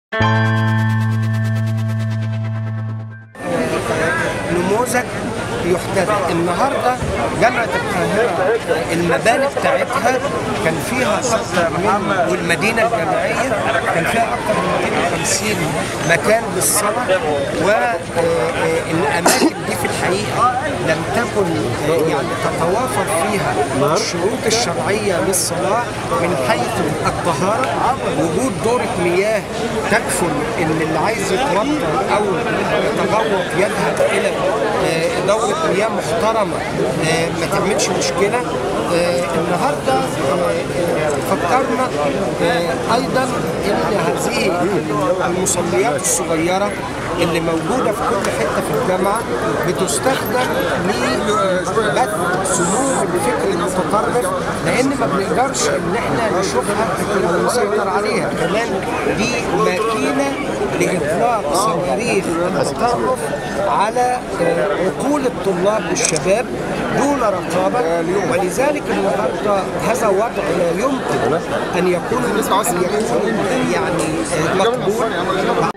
نموذج يحتذى النهارده جامعه القاهره المباني بتاعتها كان فيها اكثر من والمدينه الجامعيه كان فيها اكثر من 250 مكان للصلاه والاماكن دي في الحقيقه لم تكن آه، يعني تتوافر فيها الشروط الشرعيه للصلاه من حيث الطهاره وجود دوره مياه تكفل ان اللي عايز يتوضا او يتغوط يذهب الى آه، دوره مياه محترمه آه، ما تعملش مشكله آه، النهارده آه، آه، فكرنا آه، ايضا ان هذه المصليات الصغيره اللي موجوده في كل حته في الجامعه بتستخدم لبث سموم الفكر المتطرف لان ما بنقدرش ان احنا نشوفها او نسيطر عليها كمان دي ماكينه لاطلاق صواريخ التطرف على آه، عقول الطلاب والشباب دون رقابه ولذلك النهارده هذا وضع لا يمكن ان يكون أن يكون يعني آه، مقبول